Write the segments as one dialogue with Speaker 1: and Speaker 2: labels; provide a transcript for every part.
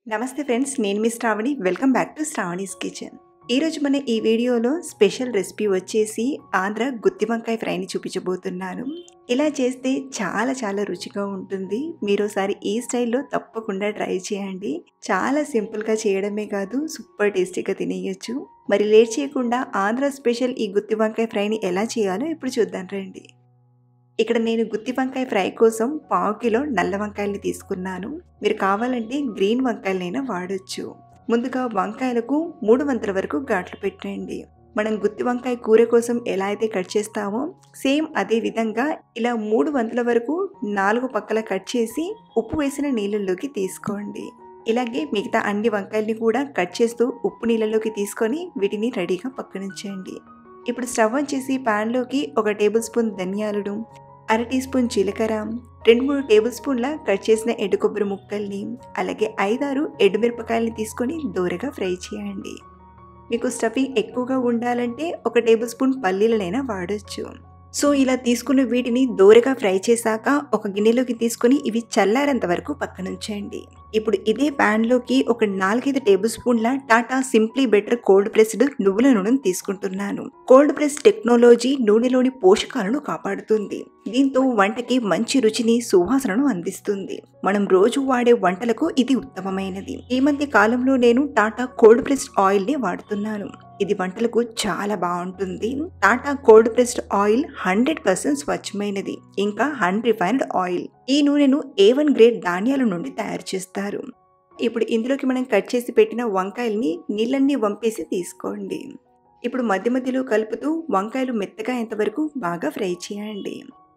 Speaker 1: నమస్తే ఫ్రెండ్స్ నేను మీ Shravani welcome back to Shravani's kitchen ఈరోజు మన ఈ వీడియోలో స్పెషల్ రెసిపీ వచ్చేసి ఆంధ్ర గుత్తి వంకాయ ఫ్రైని చూపించబోతున్నాను ఇలా చేస్తే చాలా చాలా రుచిగా ఉంటుంది మీరు ఒకసారి ఈ స్టైల్లో తప్పకుండా ట్రై చేయండి చాలా సింపుల్గా చేయడమే కాదు సూపర్ టేస్టీగా తినేయచ్చు మరి లేట్ చేయకుండా ఆంధ్ర స్పెషల్ ఈ గుత్తి వంకాయ ఫ్రైని ఎలా చేయాలో ఇప్పుడు చూద్దాం రండి ఇక్కడ నేను గుత్తి వంకాయ ఫ్రై కోసం పావు కిలో నల్ల వంకాయల్ని తీసుకున్నాను మీరు కావాలంటే గ్రీన్ వంకాయలైనా వాడొచ్చు ముందుగా వంకాయలకు మూడు వంతుల వరకు ఘాట్లు పెట్టండి మనం గుత్తి వంకాయ కూర కోసం ఎలా అయితే కట్ చేస్తామో సేమ్ అదే విధంగా ఇలా మూడు వంతుల వరకు నాలుగు పక్కల కట్ చేసి ఉప్పు వేసిన నీళ్ళల్లోకి తీసుకోండి ఇలాగే మిగతా అన్ని వంకాయల్ని కూడా కట్ చేస్తూ ఉప్పు నీళ్ళలోకి తీసుకొని వీటిని రెడీగా పక్కనుంచండి ఇప్పుడు స్టవ్ ఆన్ చేసి ప్యాన్లోకి ఒక టేబుల్ స్పూన్ ధనియాలు అర టీ స్పూన్ జీలకర్ర రెండు మూడు టేబుల్ స్పూన్ల కట్ చేసిన ఎండు కొబ్బరి ముక్కల్ని అలాగే ఐదారు ఎండుమిరపకాయలని తీసుకొని దూరగా ఫ్రై చేయండి మీకు స్టఫింగ్ ఎక్కువగా ఉండాలంటే ఒక టేబుల్ స్పూన్ పల్లీలనైనా వాడచ్చు సో ఇలా తీసుకున్న వీటిని దూరగా ఫ్రై చేశాక ఒక గిన్నెలోకి తీసుకొని ఇవి చల్లారేంత వరకు పక్కనుంచండి ఇప్పుడు ఇదే ప్యాన్లోకి ఒక నాలుగైదు టేబుల్ స్పూన్ల Tata simply better cold pressed నువ్వుల నూనెను తీసుకుంటున్నాను కోల్డ్ ప్రెస్ టెక్నాలజీ నూనెలోని పోషకాలను కాపాడుతుంది దీంతో వంటకి మంచి రుచిని సువాసనను అందిస్తుంది మనం రోజు వాడే వంటలకు ఇది ఉత్తమమైనది ఈ మధ్య కాలంలో నేను టాటా కోల్డ్ ప్రెస్డ్ ఆయిల్ ని వాడుతున్నాను ఇది వంటలకు చాలా బాగుంటుంది Tata cold pressed oil hundred percent స్వచ్ఛమైనది ఇంకా అన్రిఫైన్డ్ ఆయిల్ ఈ నూనెను ఏ వన్ గ్రేడ్ ధాన్యాల నుండి తయారు చేస్తారు ఇప్పుడు ఇందులోకి మనం కట్ చేసి పెట్టిన వంకాయల్ని నీళ్ళన్నీ వంపేసి తీసుకోండి ఇప్పుడు మధ్య మధ్యలో కలుపుతూ వంకాయలు మెత్తగా ఎంతవరకు బాగా ఫ్రై చేయండి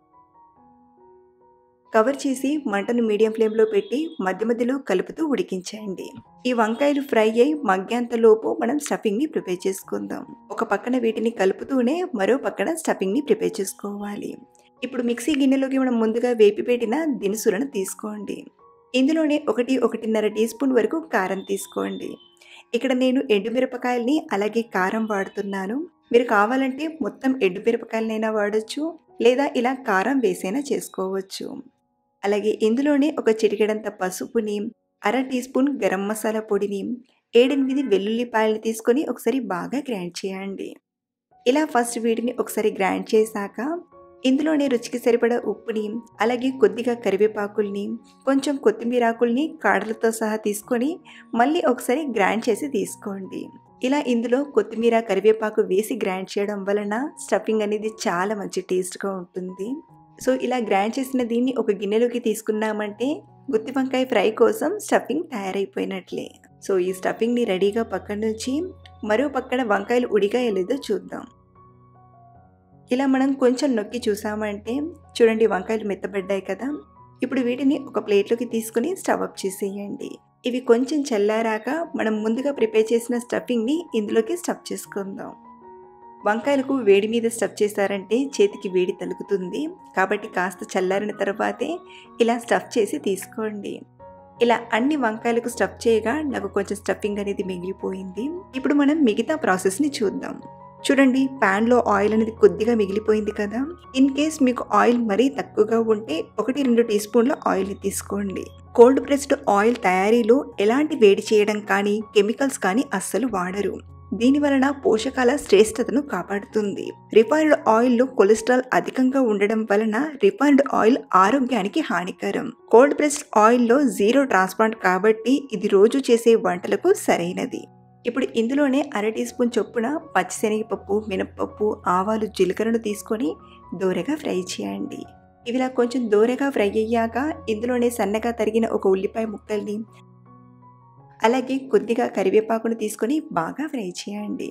Speaker 1: కవర్ చేసి మంటను మీడియం ఫ్లేమ్లో పెట్టి మధ్య మధ్యలో కలుపుతూ ఉడికించండి ఈ వంకాయలు ఫ్రై అయి మగ్గేంతలోపు మనం స్టఫింగ్ని ప్రిపేర్ చేసుకుందాం ఒక పక్కన వీటిని కలుపుతూనే మరో పక్కన స్టఫింగ్ని ప్రిపేర్ చేసుకోవాలి ఇప్పుడు మిక్సీ గిన్నెలోకి మనం ముందుగా వేపి పెట్టిన దినుసులను తీసుకోండి ఇందులోనే ఒకటి ఒకటిన్నర టీ స్పూన్ వరకు కారం తీసుకోండి ఇక్కడ నేను ఎండుమిరపకాయల్ని అలాగే కారం వాడుతున్నాను మీరు కావాలంటే మొత్తం ఎండుమిరపకాయలనైనా వాడచ్చు లేదా ఇలా కారం వేసైనా చేసుకోవచ్చు అలాగే ఇందులోనే ఒక చిటికెడంత పసుపుని అర టీ స్పూన్ గరం మసాలా పొడిని ఏడెనిమిది వెల్లుల్లిపాయలు తీసుకొని ఒకసారి బాగా గ్రైండ్ చేయండి ఇలా ఫస్ట్ వీటిని ఒకసారి గ్రైండ్ చేశాక ఇందులోనే రుచికి సరిపడా ఉప్పుని అలాగే కొద్దిగా కరివేపాకుల్ని కొంచెం కొత్తిమీర ఆకుల్ని కాడలతో సహా తీసుకొని మళ్ళీ ఒకసారి గ్రైండ్ చేసి తీసుకోండి ఇలా ఇందులో కొత్తిమీర కరివేపాకు వేసి గ్రైండ్ చేయడం వలన స్టఫింగ్ అనేది చాలా మంచి టేస్ట్గా ఉంటుంది సో ఇలా గ్రైండ్ చేసిన దీన్ని ఒక గిన్నెలోకి తీసుకున్నామంటే గుత్తి వంకాయ ఫ్రై కోసం స్టఫింగ్ తయారైపోయినట్లే సో ఈ స్టఫింగ్ని రెడీగా పక్కన నుంచి మరో పక్కన వంకాయలు ఉడిగాయో లేదో చూద్దాం ఇలా మనం కొంచెం నొక్కి చూసామంటే చూడండి వంకాయలు మెత్తబడ్డాయి కదా ఇప్పుడు వీటిని ఒక ప్లేట్లోకి తీసుకుని స్టవ్ అప్ చేసేయండి ఇవి కొంచెం చల్లారాక మనం ముందుగా ప్రిపేర్ చేసిన స్టఫింగ్ని ఇందులోకి స్టఫ్ చేసుకుందాం వంకాయలకు వేడి మీద స్టఫ్ చేశారంటే చేతికి వేడి తలుగుతుంది కాబట్టి కాస్త చల్లారిన తర్వాతే ఇలా స్టఫ్ చేసి తీసుకోండి ఇలా అన్ని వంకాయలకు స్టఫ్ చేయగా నాకు కొంచెం స్టఫింగ్ అనేది మిగిలిపోయింది ఇప్పుడు మనం మిగతా ప్రాసెస్ని చూద్దాం చూడండి ప్యాన్లో ఆయిల్ అనేది కొద్దిగా మిగిలిపోయింది కదా ఇన్ కేస్ మీకు ఆయిల్ మరీ తక్కువగా ఉంటే ఒకటి రెండు టీ స్పూన్ల ఆయిల్ని తీసుకోండి కోల్డ్ ప్రెస్డ్ ఆయిల్ తయారీలో ఎలాంటి వేడి చేయడం కానీ కెమికల్స్ కానీ అస్సలు వాడరు దీని వలన పోషకాల శ్రేష్టతను కాపాడుతుంది రిఫైన్డ్ ఆయిల్లో కొలెస్ట్రాల్ అధికంగా ఉండడం వలన రిఫైన్డ్ ఆయిల్ ఆరోగ్యానికి హానికరం కోల్డ్ ప్రెస్డ్ ఆయిల్లో జీరో ట్రాన్స్ప్లాంట్ కాబట్టి ఇది రోజు చేసే వంటలకు సరైనది ఇప్పుడు ఇందులోనే అర టీ స్పూన్ చొప్పున పచ్చిశనగపప్పు మినప్పప్పు ఆవాలు జీలకర్రను తీసుకొని దోరగా ఫ్రై చేయండి ఇవిలా కొంచెం దోరగా ఫ్రై అయ్యాక ఇందులోనే సన్నగా తరిగిన ఒక ఉల్లిపాయ ముక్కల్ని అలాగే కొద్దిగా కరివేపాకును తీసుకొని బాగా ఫ్రై చేయండి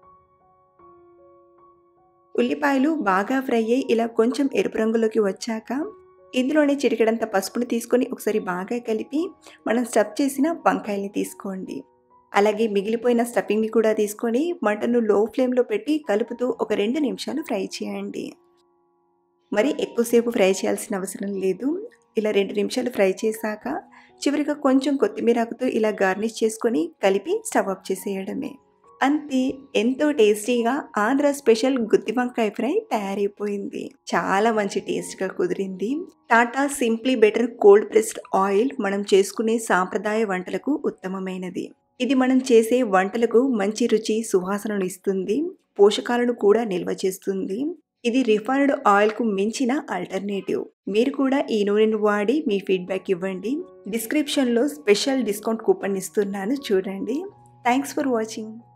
Speaker 1: ఉల్లిపాయలు బాగా ఫ్రై అయ్యి ఇలా కొంచెం ఎరుపు రంగులోకి వచ్చాక ఇందులోనే చిటికెడంత పసుపును తీసుకొని ఒకసారి బాగా కలిపి మనం స్టఫ్ చేసిన వంకాయల్ని తీసుకోండి అలాగే మిగిలిపోయిన స్టఫింగ్ని కూడా తీసుకొని మంటను లో ఫ్లేమ్లో పెట్టి కలుపుతూ ఒక రెండు నిమిషాలు ఫ్రై చేయండి మరి ఎక్కువసేపు ఫ్రై చేయాల్సిన అవసరం లేదు ఇలా రెండు నిమిషాలు ఫ్రై చేశాక చివరిగా కొంచెం కొత్తిమీరాకుతో ఇలా గార్నిష్ చేసుకొని కలిపి స్టవ్ ఆఫ్ చేసేయడమే అంతే ఎంతో టేస్టీగా ఆంధ్ర స్పెషల్ గుత్తి వంకాయ ఫ్రై తయారైపోయింది చాలా మంచి టేస్ట్గా కుదిరింది Tata simply better cold pressed oil మనం చేసుకునే సాంప్రదాయ వంటలకు ఉత్తమమైనది ఇది మనం చేసే వంటలకు మంచి రుచి సువాసనను ఇస్తుంది పోషకాలను కూడా నిల్వ చేస్తుంది ఇది రిఫైన్డ్ ఆయిల్కు మించిన ఆల్టర్నేటివ్ మీరు కూడా ఈ నూనెను వాడి మీ ఫీడ్బ్యాక్ ఇవ్వండి డిస్క్రిప్షన్లో స్పెషల్ డిస్కౌంట్ కూపన్ ఇస్తున్నాను చూడండి థ్యాంక్స్ ఫర్ వాచింగ్